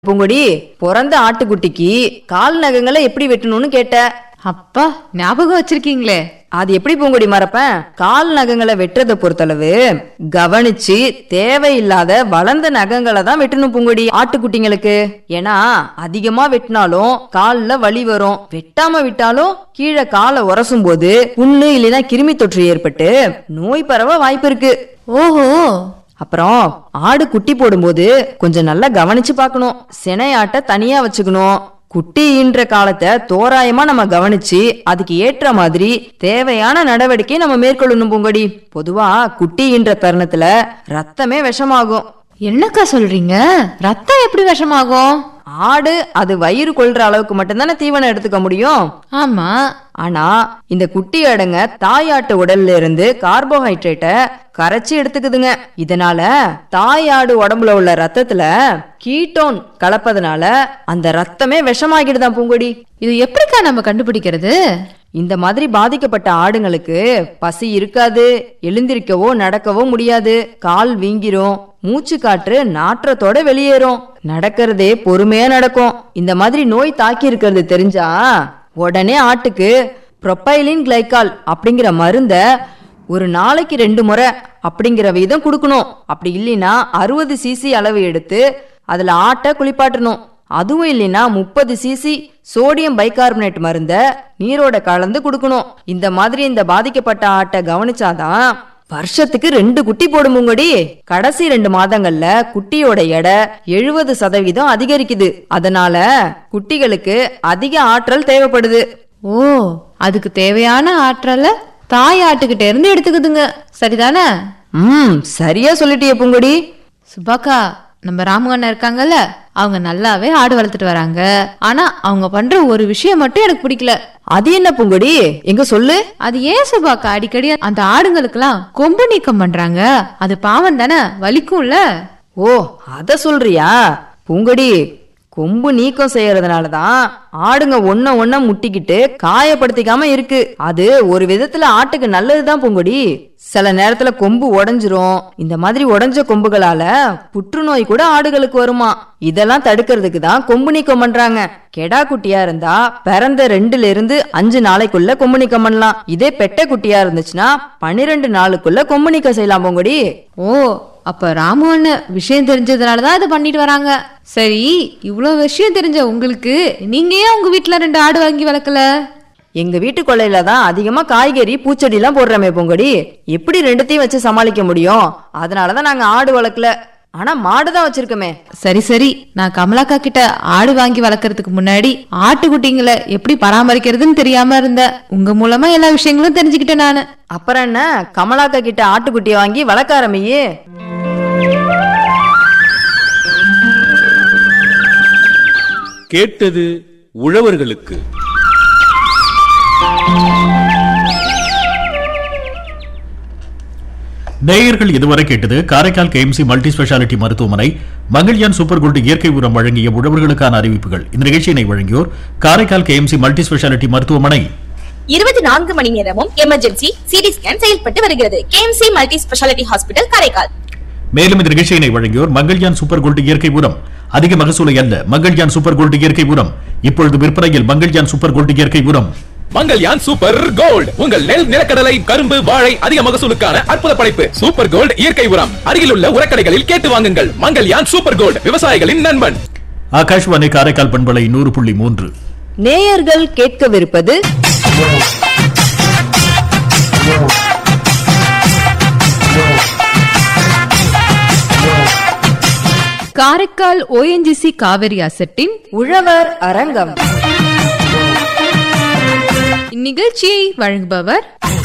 பூங்கொடி பிறந்த ஆட்டுக்குட்டிக்கு கால் நகங்களை எப்படி வெட்டணும்னு கேட்ட அப்பா ஞாபகம் வச்சிருக்கீங்களே அது எப்படி பூங்கொடி மறப்பேன் கால் நகங்களை வெட்டுறதை பொறுத்தளவு கவனிச்சு தேவையில்லாத வளர்ந்த நகங்களை தான் வெட்டணும் பூங்கொடி ஆட்டுக்குட்டிங்களுக்கு ஏன்னா அதிகமா வெட்டினாலும் கால்ல வலி வரும் வெட்டாம விட்டாலும் கீழே காலை உரசும் போது புண்ணு இல்லைன்னா கிருமி தொற்று ஏற்பட்டு நோய் பரவ வாய்ப்பு இருக்கு ஓஹோ அப்புறம் ஆடு குட்டி போடும்போது கொஞ்சம் நல்லா கவனிச்சு பார்க்கணும் சினையாட்டை தனியா வச்சுக்கணும் குட்டி ஈன்ற காலத்தை தோராயமா நம்ம கவனிச்சு அதுக்கு ஏற்ற மாதிரி தேவையான நடவடிக்கை நம்ம மேற்கொள்ளணும் பூங்கொடி பொதுவா குட்டி ஈன்ற தருணத்துல ரத்தமே விஷமாகும் என்னக்கா சொல்றீங்க ரத்தம் எப்படி விஷமாகும் ஆடு அது வயிறு கொள்ற அளவுக்கு மட்டும்தானே தீவனம் எடுத்துக்க முடியும் ஆமா ஆனா இந்த குட்டி அடங்க தாயாட்டு உடல்ல இருந்து கார்போஹைட்ரேட்டை கரைச்சி எடுத்துக்குதுங்க இதனால தாயாடு உடம்புல உள்ள ரத்தத்துல கீட்டோன் கலப்பதனால அந்த ரத்தமே விஷமாகிடுதான் பூங்கொடி இது எப்படிக்கா நம்ம கண்டுபிடிக்கிறது இந்த மாதிரி பாதிக்கப்பட்ட ஆடுங்களுக்கு பசி இருக்காது எழுந்திருக்கவோ நடக்கவோ முடியாது கால் வீங்கிரும் மூச்சு காற்று நாற்றத்தோட வெளியேறும் நடக்கிறதே பொறுமையா நடக்கும் இந்த மாதிரி நோய் தாக்கி இருக்கிறது தெரிஞ்சா உடனே ஆட்டுக்கு ப்ரொப்பைலின் கிளைக்கால் அப்படிங்கிற மருந்த ஒரு நாளைக்கு ரெண்டு முறை அப்படிங்கிற விதம் கொடுக்கணும் அப்படி இல்லைன்னா அறுபது சிசி அளவு எடுத்து அதுல ஆட்டை குளிப்பாட்டணும் அதுவும் இல்லைன்னா முப்பது சிசி சோடியம் பைகார்பனேட் மருந்த நீரோட கலந்து கொடுக்கணும் இந்த மாதிரி இந்த பாதிக்கப்பட்ட ஆட்டை கவனிச்சாதான் வருஷத்துக்கு ரெண்டு குட்டி போடும் பூங்கொடி கடைசி ரெண்டு மாதங்கள்ல குட்டியோட எடை எழுபது சதவீதம் அதிகரிக்குது அதனால குட்டிகளுக்கு அதிக ஆற்றல் தேவைப்படுது ஓ அதுக்கு தேவையான ஆற்றலை தாய் ஆட்டுக்கிட்ட இருந்து எடுத்துக்குதுங்க சரிதானே ம் சரியா சொல்லிட்டியே பூங்கொடி சுபாக்கா நம்ம ராமு அண்ணா இருக்காங்கல்ல அவங்க நல்லாவே ஆடு வளர்த்துட்டு வராங்க ஆனா அவங்க பண்ற ஒரு விஷயம் மட்டும் எனக்கு பிடிக்கல அது என்ன பூங்கொடி எங்க சொல்லு அது ஏன் சுபாக்கா அடிக்கடி அந்த ஆடுங்களுக்கெல்லாம் கொம்பு நீக்கம் பண்றாங்க அது பாவம் தானே வலிக்கும்ல ஓ அத சொல்றியா பூங்கொடி கொம்பு நீக்கம் செய்யறதுனால தான் ஆடுங்க ஒன்ன ஒன்ன முட்டிக்கிட்டு காயப்படுத்திக்காம இருக்கு அது ஒரு விதத்துல ஆட்டுக்கு நல்லதுதான் பூங்கொடி சில நேரத்துல கொம்பு உடைஞ்சிரும் இந்த மாதிரி உடைஞ்ச கொம்புகளால புற்றுநோய் கூட ஆடுகளுக்கு வருமா இதெல்லாம் தடுக்கிறதுக்கு தான் கொம்பு நீக்கம் பண்றாங்க கெடா குட்டியா இருந்தா பிறந்த ரெண்டுல இருந்து அஞ்சு நாளைக்குள்ள கொம்பு நீக்கம் பண்ணலாம் இதே பெட்டை குட்டியா இருந்துச்சுன்னா பன்னிரெண்டு நாளுக்குள்ள கொம்பு நீக்கம் செய்யலாம் பூங்கொடி ஓ அப்ப ராமு அண்ணன் விஷயம் தெரிஞ்சதுனாலதான் இதை பண்ணிட்டு வராங்க சரி இவ்வளவு விஷயம் தெரிஞ்ச உங்களுக்கு நீங்க ஏன் உங்க வீட்ல ரெண்டு ஆடு வாங்கி வளர்க்கல எங்க வீட்டு கொள்ளையில தான் அதிகமா காய்கறி பூச்செடி எல்லாம் போடுறமே பொங்கடி எப்படி ரெண்டுத்தையும் வச்சு சமாளிக்க முடியும் அதனாலதான் நாங்க ஆடு வளர்க்கல ஆனா மாடு தான் வச்சிருக்கோமே சரி சரி நான் கமலாக்கா கிட்ட ஆடு வாங்கி வளர்க்கறதுக்கு முன்னாடி ஆட்டுக்குட்டிங்களை எப்படி பராமரிக்கிறதுன்னு தெரியாம இருந்தேன் உங்க மூலமா எல்லா விஷயங்களும் தெரிஞ்சுக்கிட்டேன் நானு அப்புறம் என்ன கமலாக்கா கிட்ட ஆட்டுக்குட்டியை வாங்கி வளர்க்க ஆரம்பியே கேட்டது உழவர்களுக்கு நேயர்கள் இதுவரை கேட்டது காரைக்கால் கேஎம்சி மல்டி ஸ்பெஷாலிட்டி மருத்துவமனை மங்கள்யான் சூப்பர் கோல்டு இயற்கை உரம் வழங்கிய உழவர்களுக்கான அறிவிப்புகள் இந்த நிகழ்ச்சியினை வழங்கியோர் காரைக்கால் கேஎம்சி மல்டி ஸ்பெஷாலிட்டி மருத்துவமனை இருபத்தி நான்கு மணி நேரமும் எமர்ஜென்சி சிடி ஸ்கேன் செயல்பட்டு வருகிறது KMC multi speciality hospital Karaikal மேலும் இந்த நிகழ்ச்சியினை வழங்கியோர் மங்கள்யான் சூப்பர் கோல்டு இயற்கை உரம் அதிக மகசூலை அல்ல மங்கள்யான் சூப்பர் கோல்டு இயற்கை உரம் இப்பொழுது விற்பனையில் மங்கள்யான் சூப்பர் கோல்டு இயற்கை உரம் மங்கல்யான் சூப்பர் கோல்ட் உங்கள் நெல் நிலக்கடலை கரும்பு வாழை அதிக மகசூலுக்கான அற்புத படைப்பு சூப்பர் கோல்ட் இயற்கை உரம் அருகிலுள்ள உரக்கடைகளில் கேட்டு வாங்குங்கள் மங்கல்யான் சூப்பர் கோல்ட் விவசாயிகளின் நண்பன் ஆகாஷ்வாணி காரைக்கால் பண்பலை நூறு புள்ளி மூன்று நேயர்கள் கேட்கவிருப்பது காரைக்கால் ஓஎன்ஜிசி காவிரி அசட்டின் உழவர் அரங்கம் இந்நிகழ்ச்சியை வழங்குபவர்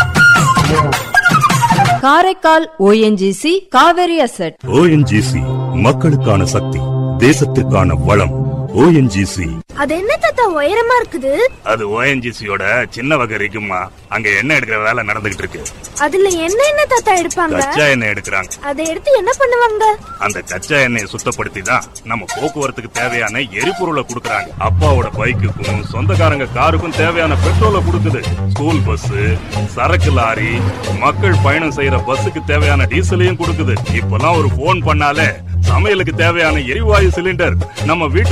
Karaikal ONGC Cauvery asset ONGC மக்களுக்கான சக்தி தேசத்திற்கான வளம் ஓஎன்ஜிசி அது என்ன தாத்தா உயரமா இருக்குது அது ஓஎன்ஜிசியோட சின்ன வகை இருக்குமா அங்க எண்ணெய் எடுக்கிற வேலை நடந்துகிட்டு இருக்கு அதுல என்ன என்ன தாத்தா எடுப்பாங்க கச்சா எண்ணெய் எடுக்கிறாங்க அதை எடுத்து என்ன பண்ணுவாங்க அந்த கச்சா எண்ணெயை சுத்தப்படுத்தி தான் நம்ம போக்குவரத்துக்கு தேவையான எரிபொருளை கொடுக்கறாங்க அப்பாவோட பைக்குக்கும் சொந்தக்காரங்க காருக்கும் தேவையான பெட்ரோலை கொடுக்குது ஸ்கூல் பஸ் சரக்கு லாரி மக்கள் பயணம் செய்யற பஸ்ஸுக்கு தேவையான டீசலையும் கொடுக்குது இப்பெல்லாம் ஒரு போன் பண்ணாலே சமையலுக்கு தேவையான எரிவாயு சிலிண்டர் நம்ம வீட்டு